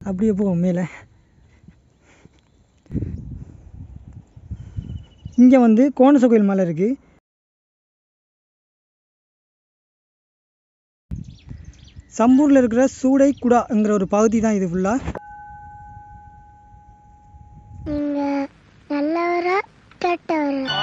அப்படியே போவோம் மேலே இங்கே வந்து கோணச கோயில் மலை இருக்குது சம்பூரில் இருக்கிற சூடை குடாங்கிற ஒரு பகுதி தான் இது ஃபுல்லாக நீங்க நல்லவரா கெட்டவரா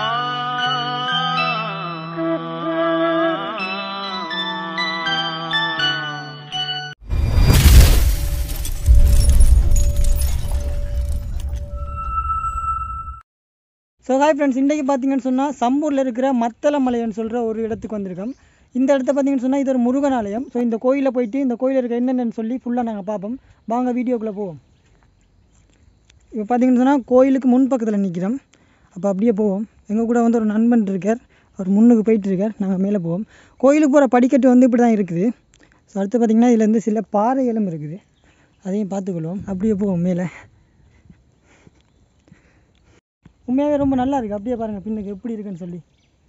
ஸோ ஹாய் ஃப்ரெண்ட்ஸ் இன்றைக்கி பார்த்தீங்கன்னு சொன்னால் சம்பூரில் இருக்கிற மத்தள மலையன்னு சொல்கிற ஒரு இடத்துக்கு வந்திருக்கோம் இந்த இடத்த பார்த்தீங்கன்னு சொன்னால் இது ஒரு முருகன் ஆலயம் ஸோ இந்த கோயிலில் போயிட்டு இந்த கோயிலில் இருக்க என்னென்னு சொல்லி ஃபுல்லாக நாங்கள் பார்ப்போம் வாங்க வீடியோக்குள்ளே போவோம் இப்போ பார்த்தீங்கன்னு சொன்னால் கோயிலுக்கு முன் பக்கத்தில் நிற்கிறோம் அப்போ அப்படியே போவோம் எங்கள் கூட வந்து ஒரு நண்பன் இருக்கார் அவர் முன்னுக்கு போயிட்டு இருக்கார் நாங்கள் மேலே போவோம் கோயிலுக்கு போகிற படிக்கட்டு வந்து இப்படி தான் இருக்குது ஸோ அடுத்து பார்த்தீங்கன்னா இதுல இருந்து சில பாறைகளும் இருக்குது அதையும் பார்த்துக்கொள்வோம் அப்படியே போவோம் மேலே உண்மையாகவே ரொம்ப நல்லா இருக்குது அப்படியே பாருங்கள் பின்னுக்கு எப்படி இருக்குன்னு சொல்லி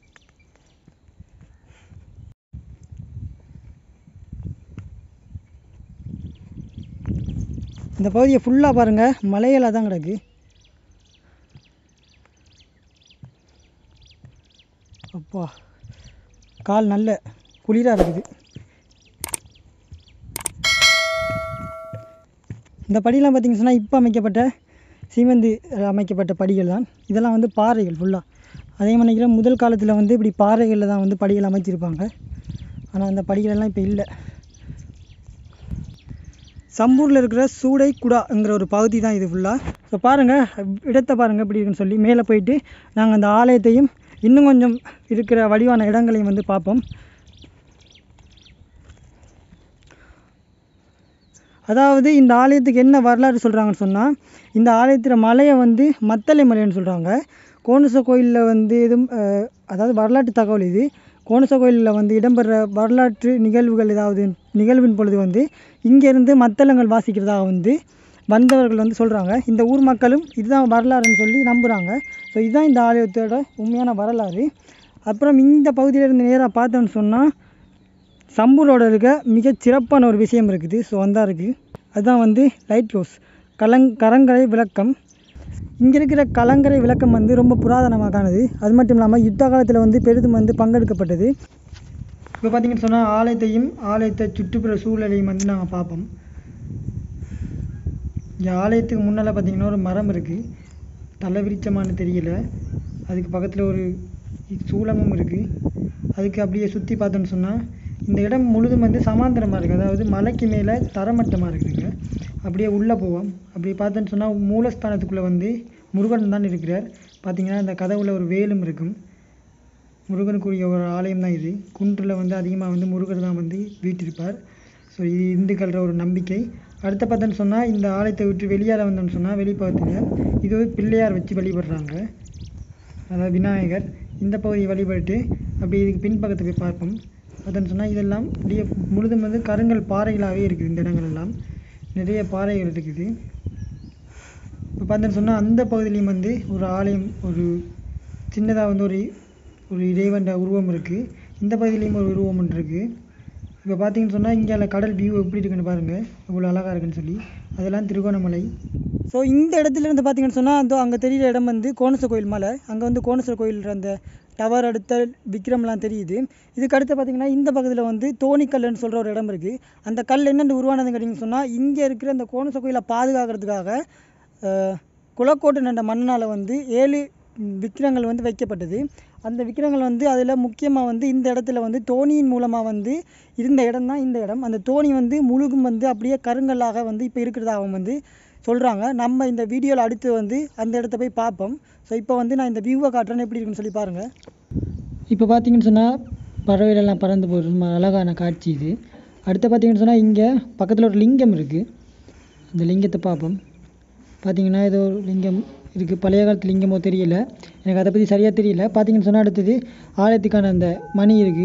இந்த பகுதியை ஃபுல்லாக பாருங்கள் மலைகளாக தான் கிடக்கு அப்பா கால் நல்ல குளிராக இருக்குது இந்த படியெல்லாம் பார்த்தீங்கன்னு சொன்னால் இப்போ அமைக்கப்பட்ட சிமெந்து அமைக்கப்பட்ட படிகள் தான் இதெல்லாம் வந்து பாறைகள் ஃபுல்லாக அதே மாதிரி முதல் காலத்தில் வந்து இப்படி பாறைகளில் தான் வந்து படிகள் அமைச்சிருப்பாங்க ஆனால் அந்த படிகளெல்லாம் இப்போ இல்லை சம்பூரில் இருக்கிற சூடை குடாங்கிற ஒரு பகுதி தான் இது ஃபுல்லாக ஸோ பாருங்கள் இடத்தை பாருங்கள் எப்படி இருக்குன்னு சொல்லி மேலே போயிட்டு நாங்கள் அந்த ஆலயத்தையும் இன்னும் கொஞ்சம் இருக்கிற வடிவான இடங்களையும் வந்து பார்ப்போம் அதாவது இந்த ஆலயத்துக்கு என்ன வரலாறு சொல்கிறாங்கன்னு சொன்னால் இந்த ஆலயத்தில் மலையை வந்து மத்தளை மலைன்னு சொல்கிறாங்க கோணச கோயிலில் வந்து எதுவும் அஹ், அதாவது வரலாற்று தகவல் இது கோணச கோயிலில் வந்து இடம்பெற வரலாற்று நிகழ்வுகள் ஏதாவது நிகழ்வின் பொழுது வந்து இங்கேருந்து மத்தளங்கள் வாசிக்கிறதாக வந்து வந்தவர்கள் வந்து சொல்கிறாங்க இந்த ஊர் மக்களும் இதுதான் வரலாறுன்னு சொல்லி நம்புகிறாங்க ஸோ இதுதான் இந்த ஆலயத்தோட உண்மையான வரலாறு அப்புறம் இந்த பகுதியிலேருந்து நேராக பார்த்தோன்னு சொன்னால் சம்பூரோட இருக்க மிகச் சிறப்பான ஒரு விஷயம் இருக்குது ஸோ வந்தா இருக்குது அதுதான் வந்து லைட் ஹவுஸ் கலங் கலங்கரை விளக்கம் இங்கே இருக்கிற கலங்கரை விளக்கம் வந்து ரொம்ப புராதனமானது அது மட்டும் இல்லாமல் யுத்த காலத்தில் வந்து பெரிதும் வந்து பங்கெடுக்கப்பட்டது இப்போ பார்த்தீங்கன்னு சொன்னால் ஆலயத்தையும் ஆலயத்தை சுற்றுப்புற சூழலையும் வந்து நாங்கள் பார்ப்போம் இங்கே ஆலயத்துக்கு முன்னால் பார்த்தீங்கன்னா ஒரு மரம் இருக்குது தலை விரிச்சமானு தெரியல அதுக்கு பக்கத்தில் ஒரு சூலமும் இருக்குது அதுக்கு அப்படியே சுற்றி பார்த்தோன்னு சொன்னால் இந்த இடம் முழுதும் வந்து சமாந்தரமாக இருக்குது அதாவது மலைக்கு மேலே தரமட்டமாக இருக்குதுங்க அப்படியே உள்ளே போவோம் அப்படி பார்த்தோன்னு சொன்னால் மூலஸ்தானத்துக்குள்ளே வந்து முருகன் தான் இருக்கிறார் பார்த்தீங்கன்னா இந்த கதவுல ஒரு வேலும் இருக்கும் முருகனுக்குரிய ஒரு ஆலயம் தான் இது குன்றில் வந்து அதிகமாக வந்து முருகர் தான் வந்து வீட்டிருப்பார் ஸோ இது இந்துக்கள ஒரு நம்பிக்கை அடுத்த பார்த்தோன்னு சொன்னால் இந்த ஆலயத்தை விட்டு வெளியால் வந்தோம்னு சொன்னால் வெளிப்பக்கத்தில் இது ஒரு பிள்ளையார் வச்சு வழிபடுறாங்க அதாவது விநாயகர் இந்த பகுதியை வழிபட்டு அப்படி இதுக்கு பின்பக்கத்தை போய் பார்ப்போம் பார்த்தோன்னு சொன்னால் இதெல்லாம் அப்படியே முழுதும் வந்து கருங்கல் பாறைகளாகவே இருக்குது இந்த இடங்கள் எல்லாம் நிறைய பாறைகள் இருக்குது இப்போ பார்த்தோன்னு சொன்னால் அந்த பகுதியிலையும் வந்து ஒரு ஆலயம் ஒரு சின்னதாக வந்து ஒரு ஒரு இறைவன் உருவம் இருக்குது இந்த பகுதியிலையும் ஒரு உருவம் ஒன்று இருக்குது இப்போ பார்த்தீங்கன்னு சொன்னால் இங்கே கடல் வியூ எப்படி இருக்குன்னு பாருங்கள் இவ்வளோ அழகாக இருக்குன்னு சொல்லி அதெல்லாம் திருகோணமலை ஸோ இந்த இடத்துல இருந்து பார்த்தீங்கன்னு சொன்னால் அந்த அங்கே தெரியிற இடம் வந்து கோணச கோயில் மலை அங்கே வந்து கோணேஸ்வர கோயில் அந்த டவர் அடுத்த விக்ரம்லாம் தெரியுது இதுக்கு அடுத்து பார்த்தீங்கன்னா இந்த பக்கத்தில் வந்து தோணிக்கல்லுன்னு சொல்கிற ஒரு இடம் இருக்குது அந்த கல் என்னென்னு உருவானதுன்னு கேட்டிங்கன்னு சொன்னால் இங்கே இருக்கிற அந்த கோணச கோயிலை பாதுகாக்கிறதுக்காக அஹ், குளக்கோட்டு நண்ட மண்ணால் வந்து ஏழு ம், விக்கிரங்கள் வந்து வைக்கப்பட்டது அந்த விக்கிரங்கள் வந்து அதில் முக்கியமாக வந்து இந்த இடத்துல வந்து தோணியின் மூலமாக வந்து இருந்த இடம் தான் இந்த இடம் அந்த தோணி வந்து முழுகும் வந்து அப்படியே கருங்கல்லாக வந்து இப்போ இருக்கிறதாக வந்து சொல்கிறாங்க நம்ம இந்த வீடியோவில் அடுத்து வந்து அந்த இடத்த போய் பார்ப்போம் ஸோ இப்போ வந்து நான் இந்த வியூவை காட்டுறேன்னு எப்படி இருக்குன்னு சொல்லி பாருங்கள் இப்போ பார்த்தீங்கன்னு சொன்னால் பறவைகளெல்லாம் பறந்து போகிற ரொம்ப அழகான காட்சி இது அடுத்து பார்த்தீங்கன்னு சொன்னால் இங்கே பக்கத்தில் ஒரு லிங்கம் இருக்குது அந்த லிங்கத்தை பார்ப்போம் பார்த்தீங்கன்னா ஏதோ ஒரு லிங்கம் இருக்குது பழைய காலத்து லிங்கமோ தெரியல எனக்கு அதை பற்றி சரியாக தெரியல பார்த்தீங்கன்னு சொன்னால் அடுத்தது ஆலயத்துக்கான அந்த மணி இருக்குது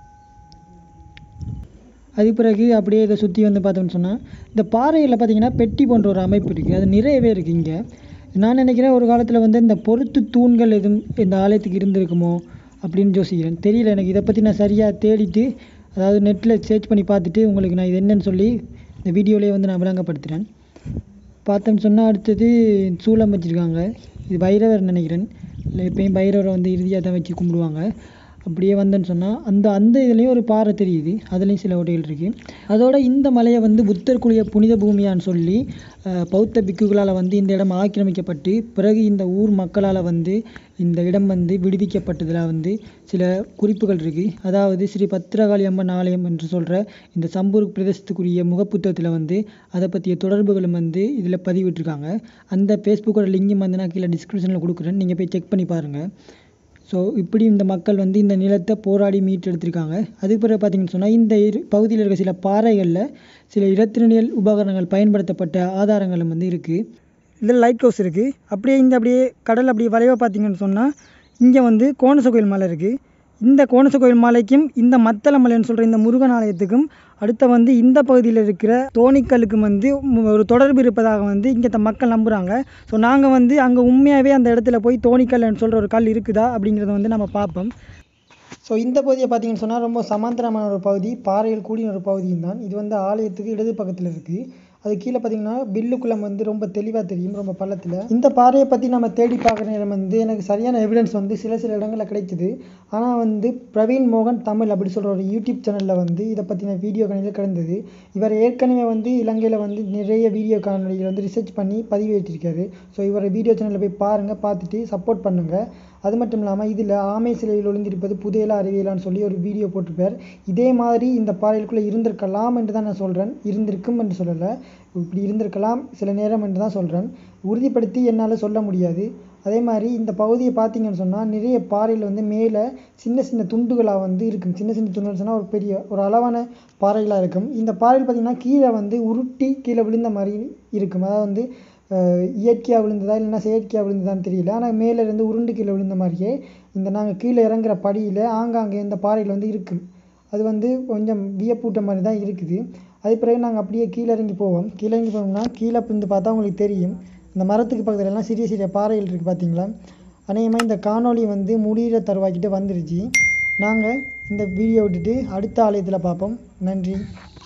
அது பிறகு அப்படியே இதை சுற்றி வந்து பார்த்தோம்னு சொன்னால் இந்த பாறையில் பார்த்தீங்கன்னா பெட்டி போன்ற ஒரு அமைப்பு இருக்குது அது நிறையவே இருக்குது இங்கே நான் நினைக்கிறேன் ஒரு காலத்தில் வந்து இந்த பொருத்து தூண்கள் எதுவும் இந்த ஆலயத்துக்கு இருந்திருக்குமோ அப்படின்னு யோசிக்கிறேன் தெரியல எனக்கு இதை பற்றி நான் சரியாக தேடிட்டு அதாவது நெட்டில் சர்ச் பண்ணி பார்த்துட்டு உங்களுக்கு நான் இது என்னன்னு சொல்லி இந்த வீடியோலேயே வந்து நான் விளங்கப்படுத்துகிறேன் பார்த்தோம்னு சொன்னால் அடுத்தது சூளம் வச்சுருக்காங்க இது பைரவர் நினைக்கிறேன் இல்லை எப்பயும் பைரவரை வந்து இறுதியாக தான் வச்சு கும்பிடுவாங்க அப்படியே வந்தேன்னு சொன்னால் அந்த அந்த இதுலேயும் ஒரு பாறை தெரியுது அதுலேயும் சில ஓட்டைகள் இருக்குது அதோட இந்த மலையை வந்து புத்தர் குழிய புனித பூமியான்னு சொல்லி அஹ், பௌத்த பிக்குகளால் வந்து இந்த இடம் ஆக்கிரமிக்கப்பட்டு பிறகு இந்த ஊர் மக்களால் வந்து இந்த இடம் வந்து விடுவிக்கப்பட்டதில் வந்து சில குறிப்புகள் இருக்குது அதாவது ஸ்ரீ பத்திரகாளி அம்மன் ஆலயம் என்று சொல்கிற இந்த சம்பூர் பிரதேசத்துக்குரிய முகப்புத்தகத்தில் வந்து அதை பற்றிய தொடர்புகளும் வந்து இதில் பதிவிட்டிருக்காங்க அந்த ஃபேஸ்புக்கோட லிங்கும் வந்து நான் கீழே டிஸ்கிரிப்ஷனில் கொடுக்குறேன் நீங்கள் போய் செக் பண்ணி பாருங்கள் ஸோ இப்படி இந்த மக்கள் வந்து இந்த நிலத்தை போராடி மீட்டெடுத்திருக்காங்க அதுக்கு பிறகு பார்த்தீங்கன்னு சொன்னால் இந்த இரு பகுதியில் இருக்க சில பாறைகளில் சில இடத்தினியல் உபகரணங்கள் பயன்படுத்தப்பட்ட ஆதாரங்களும் வந்து இருக்குது இதில் லைட் ஹவுஸ் இருக்குது அப்படியே இந்த அப்படியே கடல் அப்படியே வளைவாக பார்த்தீங்கன்னு சொன்னால் இங்கே வந்து கோணச கோயில் மலை இருக்குது இந்த கோணச கோயில் மலைக்கும் இந்த மத்தள மலைன்னு சொல்கிற இந்த முருகன் ஆலயத்துக்கும் அடுத்த வந்து இந்த பகுதியில் இருக்கிற தோணிக்கல்லுக்கும் வந்து மு- ஒரு தொடர்பு இருப்பதாக வந்து இங்கே மக்கள் நம்புகிறாங்க ஸோ நாங்கள் வந்து அங்கே உண்மையாகவே அந்த இடத்துல போய் தோணிக்கல்னு சொல்கிற ஒரு கல் இருக்குதா அப்படிங்கிறத வந்து நம்ம பார்ப்போம் ஸோ இந்த பகுதியை பார்த்தீங்கன்னு சொன்னால் ரொம்ப சமாந்தரமான ஒரு பகுதி பாறைகள் கூடின ஒரு பகுதியும் தான் இது வந்து ஆலயத்துக்கு இடது பக்கத்தில் இருக்குது அது கீழே பார்த்தீங்கன்னா பில்லுக்குளம் வந்து ரொம்ப தெளிவாக தெரியும் ரொம்ப பள்ளத்தில் இந்த பாறையை பற்றி நம்ம தேடி பார்க்குற நேரம் வந்து எனக்கு சரியான எவிடன்ஸ் வந்து சில சில இடங்களில் கிடைக்குது ஆனால் வந்து பிரவீன் மோகன் தமிழ் அப்படி சொல்கிற ஒரு யூடியூப் சேனலில் வந்து இதை பற்றின வீடியோ காணொலிகள் கிடந்தது இவர் ஏற்கனவே வந்து இலங்கையில் வந்து நிறைய வீடியோ காணொலிகள் வந்து ரிசர்ச் பண்ணி பதிவேற்றிருக்காரு ஸோ இவரை வீடியோ சேனலில் போய் பாருங்கள் பார்த்துட்டு சப்போர்ட் பண்ணுங்கள் அது மட்டும் இல்லாமல் இதில் ஆமை சிலையில் ஒளிந்திருப்பது புதையலா அறிவியலான்னு சொல்லி ஒரு வீடியோ போட்டிருப்பார் இதே மாதிரி இந்த பாறைகளுக்குள்ளே இருந்திருக்கலாம் என்று தான் நான் சொல்கிறேன் இருந்திருக்கும் என்று சொல்லலை இப்படி இருந்திருக்கலாம் சில நேரம் என்று தான் சொல்கிறேன் உறுதிப்படுத்தி என்னால் சொல்ல முடியாது அதே மாதிரி இந்த பகுதியை பார்த்தீங்கன்னு சொன்னால் நிறைய பாறையில் வந்து மேலே சின்ன சின்ன துண்டுகளாக வந்து இருக்கும் சின்ன சின்ன துண்டுகள் சொன்னால் ஒரு பெரிய ஒரு அளவான பாறைகளாக இருக்கும் இந்த பாறையில் பார்த்தீங்கன்னா கீழே வந்து உருட்டி கீழே விழுந்த மாதிரி இருக்கும் அதாவது வந்து இயற்கையாக விழுந்ததா இல்லைன்னா செயற்கையாக விழுந்ததான்னு தெரியல ஆனால் மேலே இருந்து உருண்டு கீழே விழுந்த மாதிரியே இந்த நாங்கள் கீழே இறங்குற படியில் ஆங்காங்கே இந்த பாறையில் வந்து இருக்கும் அது வந்து கொஞ்சம் வியப்பூட்ட மாதிரி தான் இருக்குது அது பிறகு நாங்கள் அப்படியே கீழே இறங்கி போவோம் கீழே இறங்கி போனோம்னா கீழே இருந்து பார்த்தா உங்களுக்கு தெரியும் இந்த மரத்துக்கு பக்கத்துல எல்லாம் சிறிய சிறிய பாறைகள் இருக்குது பார்த்தீங்களா அநேகமாக இந்த காணொளி வந்து முடிகிற தருவாய்க்கிட்ட வந்துருச்சு நாங்கள் இந்த வீடியோ விட்டுட்டு அடுத்த ஆலயத்தில் பார்ப்போம் நன்றி